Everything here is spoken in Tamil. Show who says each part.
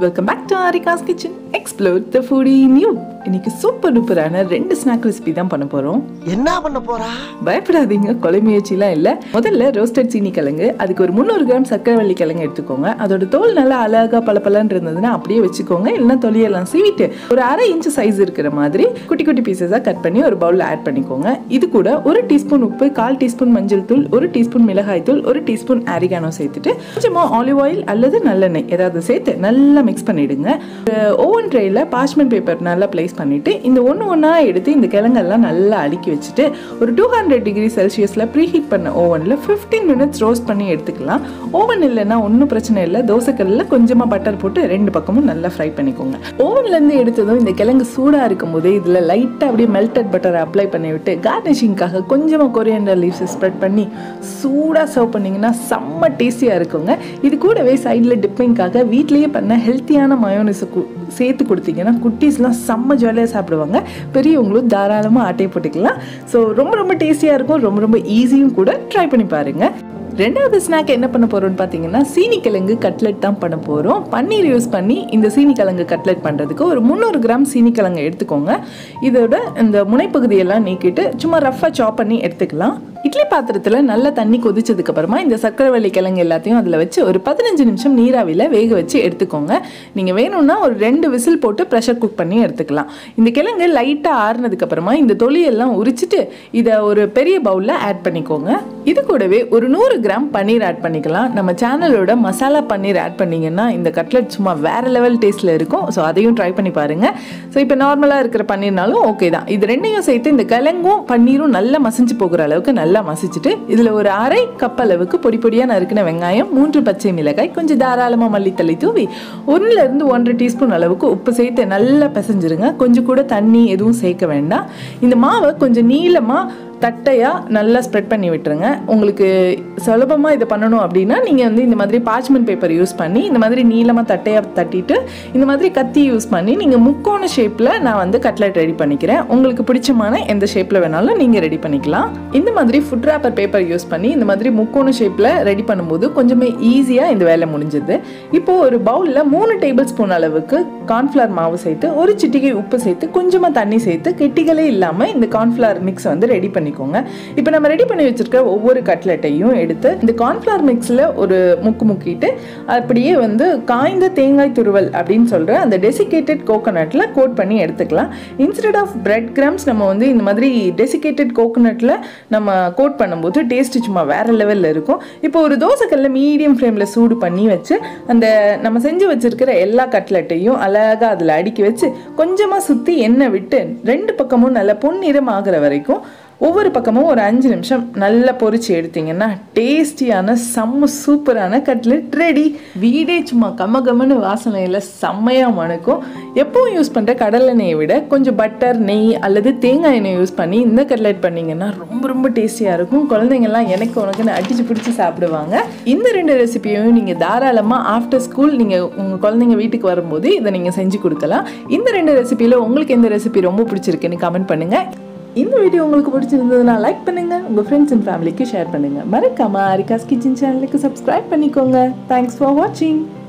Speaker 1: welcome back to Arika's kitchen explore the foodie new இன்னைக்கு சூப்பர் டூப்பரான ரெண்டு ஸ்நாக் ரெசிபி தான் பண்ண போறோம்
Speaker 2: என்ன பண்ண போறா
Speaker 1: பயப்படாதீங்க கொலை முயற்சிலாம் இல்லை முதல்ல ரோஸ்டட் சீனி கிழங்கு அதுக்கு ஒரு முந்நூறு கிராம் சக்கரவள்ளி கிழங்கு எடுத்துக்கோங்க அதோட தோல் நல்லா அழகா பளபளன்னு இருந்ததுன்னா அப்படியே வச்சுக்கோங்க இல்லைன்னா தொலியெல்லாம் சீவிட்டு ஒரு அரை இன்ச் சைஸ் இருக்கிற மாதிரி குட்டி குட்டி பீசஸாக கட் பண்ணி ஒரு பவுலில் ஆட் பண்ணிக்கோங்க இது கூட ஒரு டீஸ்பூன் உப்பு கால் டீஸ்பூன் மஞ்சள் தூள் ஒரு டீஸ்பூன் மிளகாய் தூள் ஒரு டீஸ்பூன் ஆரிகானோ சேர்த்துட்டு கொஞ்சமாக ஆலிவ் ஆயில் அல்லது நல்லெண்ணெய் ஏதாவது சேர்த்து நல்லா மிக்ஸ் பண்ணிடுங்க ஓவன் ட்ரேயில் பார்ச்மெண்ட் பேப்பர் நல்லா ப்ளேஸ் பண்ணிட்டு இந்த ஒன்று ஒன்றா எடுத்து இந்த கிழங்கெல்லாம் நல்லா அடுக்கி வச்சுட்டு ஒரு டூ ஹண்ட்ரட் டிகிரி செல்சியஸில் ப்ரீஹீட் பண்ண ஓவனில் ஃபிஃப்டீன் மினிட்ஸ் ரோஸ்ட் பண்ணி எடுத்துக்கலாம் ஓவன் இல்லைன்னா ஒன்றும் பிரச்சனை இல்லை தோசைக்கல்லில் கொஞ்சமாக பட்டர் போட்டு ரெண்டு பக்கமும் நல்லா ஃப்ரை பண்ணிக்கோங்க ஓவன்லேருந்து எடுத்ததும் இந்த கிழங்கு சூடாக இருக்கும் போது இதில் லைட்டாக அப்படியே மெல்டட் பட்டரை அப்ளை பண்ணி விட்டு கார்னிஷிங்காக கொஞ்சமாக கொரியண்டர் லீவ்ஸ் ஸ்ப்ரெட் பண்ணி சூடாக சர்வ் பண்ணிங்கன்னா செம்ம டேஸ்டியாக இருக்குங்க இது கூடவே சைடில் டிப்பிங்காக வீட்லேயே பண்ண ஹெல்த்தியான மயோனிஸை சேர்த்து கொடுத்தீங்கன்னா குட்டீஸ்லாம் செம்ம ஜாலியாக சாப்பிடுவாங்க பெரியவங்களும் தாராளமாக ஆட்டை போட்டுக்கலாம் ஸோ ரொம்ப ரொம்ப டேஸ்டியாக இருக்கும் ரொம்ப ரொம்ப ஈஸியும் கூட ட்ரை பண்ணி பாருங்கள் ரெண்டாவது ஸ்நாக் என்ன பண்ண போகிறோம்னு பார்த்தீங்கன்னா சீனிக்கிழங்கு கட்லெட் தான் பண்ண போகிறோம் பன்னீர் யூஸ் பண்ணி இந்த சீனிக்கிழங்கு கட்லெட் பண்ணுறதுக்கு ஒரு முந்நூறு கிராம் சீனிக்கிழங்கு எடுத்துக்கோங்க இதோட இந்த முனைப்பகுதியெல்லாம் நீக்கிட்டு சும்மா ரஃபாக சாப் பண்ணி எடுத்துக்கலாம் இட்லி பாத்திரத்தில் நல்லா தண்ணி கொதிச்சதுக்கு அப்புறமா இந்த சக்கரவள்ளி கிழங்கு எல்லாத்தையும் அதில் வச்சு ஒரு பதினஞ்சு நிமிஷம் நீராவியில் வேக வச்சு எடுத்துக்கோங்க நீங்கள் வேணும்னா ஒரு ரெண்டு விசில் போட்டு ப்ரெஷர் குக் பண்ணி எடுத்துக்கலாம் இந்த கிழங்கு லைட்டாக ஆறுனதுக்கு அப்புறமா இந்த தொலியெல்லாம் உரிச்சிட்டு இதை ஒரு பெரிய பவுலில் ஆட் பண்ணிக்கோங்க இது கூடவே ஒரு நூறு கிராம் பன்னீர் ஆட் பண்ணிக்கலாம் நம்ம சேனலோட மசாலா பன்னீர் ஆட் பண்ணிங்கன்னா இந்த கட்லெட் சும்மா வேற லெவல் டேஸ்ட்டில் இருக்கும் ஸோ அதையும் ட்ரை பண்ணி பாருங்கள் ஸோ இப்போ நார்மலாக இருக்கிற பன்னீர்னாலும் ஓகே தான் இது ரெண்டையும் சேர்த்து இந்த கிழங்கும் பன்னீரும் நல்லா மசிஞ்சு போகிற அளவுக்கு நல்லா மசிச்சுட்டு இதில் ஒரு அரை கப் அளவுக்கு பொடி பொடியாக நறுக்கின வெங்காயம் மூன்று பச்சை மிளகாய் கொஞ்சம் தாராளமாக மல்லித்தலை தூவி ஒன்றுலேருந்து ஒன்றரை டீஸ்பூன் அளவுக்கு உப்பு சேர்த்து நல்லா பிசைஞ்சிருங்க கொஞ்சம் கூட தண்ணி எதுவும் சேர்க்க வேண்டாம் இந்த மாவை கொஞ்சம் நீளமாக தட்டையாக நல்லா ஸ்ப்ரெட் பண்ணி விட்டுருங்க உங்களுக்கு சுலபமாக இதை பண்ணணும் அப்படின்னா நீங்கள் வந்து இந்த மாதிரி பார்ச்மெண்ட் பேப்பர் யூஸ் பண்ணி இந்த மாதிரி நீளமாக தட்டையாக தட்டிட்டு இந்த மாதிரி கத்தி யூஸ் பண்ணி நீங்கள் முக்கோண ஷேப்பில் நான் வந்து கட்லெட் ரெடி பண்ணிக்கிறேன் உங்களுக்கு பிடிச்சமான எந்த ஷேப்பில் வேணாலும் நீங்கள் ரெடி பண்ணிக்கலாம் இந்த மாதிரி ஃபுட் ரேப்பர் பேப்பர் யூஸ் பண்ணி இந்த மாதிரி முக்கோண ஷேப்பில் ரெடி பண்ணும்போது கொஞ்சமே ஈஸியாக இந்த வேலை முடிஞ்சுது இப்போ ஒரு பவுலில் மூணு டேபிள் ஸ்பூன் அளவுக்கு கார்ன்ஃப்ளவர் மாவு சேர்த்து ஒரு சிட்டிகை உப்பு சேர்த்து கொஞ்சமாக தண்ணி சேர்த்து கெட்டிகளே இல்லாமல் இந்த கார்ன்ஃப்ளவர் மிக்ஸ் வந்து ரெடி பண்ணிக்கோங்க இப்போ நம்ம ரெடி பண்ணி வச்சிருக்க ஒவ்வொரு கட்லெட்டையும் எடுத்து இந்த கார்ன்ஃப்ளவர் மிக்ஸில் ஒரு முக்கு முக்கிட்டு அப்படியே வந்து காய்ந்த தேங்காய் துருவல் அப்படின்னு சொல்கிற அந்த டெசிகேட்டட் கோகோனட்டில் கோட் பண்ணி எடுத்துக்கலாம் இன்ஸ்டெட் ஆஃப் பிரெட் கிராம்ஸ் நம்ம வந்து இந்த மாதிரி டெசிகேட்டட் கோகோனட்டில் நம்ம கோட் பண்ணும்போது டேஸ்ட் சும்மா வேறு லெவலில் இருக்கும் இப்போ ஒரு தோசைக்கல்ல மீடியம் ஃப்ளேமில் சூடு பண்ணி வச்சு அந்த நம்ம செஞ்சு வச்சிருக்கிற எல்லா கட்லெட்டையும் அழகாக அதில் அடுக்கி வச்சு கொஞ்சமாக சுற்றி எண்ணெய் விட்டு ரெண்டு பக்கமும் நல்லா பொன்னிறம் ஆகிற வரைக்கும் ஒவ்வொரு பக்கமும் ஒரு அஞ்சு நிமிஷம் நல்லா பொரிச்சு எடுத்தீங்கன்னா டேஸ்டியான செம்ம சூப்பரான கட்லெட் ரெடி வீடே சும்மா கம கமன்னு வாசனையில் செம்மையாக மணக்கும் எப்பவும் யூஸ் பண்ணுற கடலெண்ணெயை விட கொஞ்சம் பட்டர் நெய் அல்லது தேங்காய் எண்ணெய் யூஸ் பண்ணி இந்த கட்லெட் பண்ணிங்கன்னா ரொம்ப ரொம்ப டேஸ்டியாக இருக்கும் குழந்தைங்கள்லாம் எனக்கு உனக்குன்னு அடிச்சு பிடிச்சி சாப்பிடுவாங்க இந்த ரெண்டு ரெசிபியையும் நீங்கள் தாராளமாக ஆஃப்டர் ஸ்கூல் நீங்கள் உங்கள் குழந்தைங்க வீட்டுக்கு வரும்போது இதை நீங்கள் செஞ்சு கொடுக்கலாம் இந்த ரெண்டு ரெசிபியில் உங்களுக்கு எந்த ரெசிபி ரொம்ப பிடிச்சிருக்குன்னு கமெண்ட் பண்ணுங்கள் இந்த வீடியோ உங்களுக்கு பிடிச்சிருந்ததுன்னா லைக் பண்ணுங்க உங்க ஃப்ரெண்ட்ஸ் அண்ட் ஃபேமிலிக்கு ஷேர் பண்ணுங்க மறக்காம அரிகாஸ் கிச்சன் சேனலுக்கு சப்ஸ்கிரைப் பண்ணிக்கோங்க தேங்க்ஸ் ஃபார் வாட்சிங்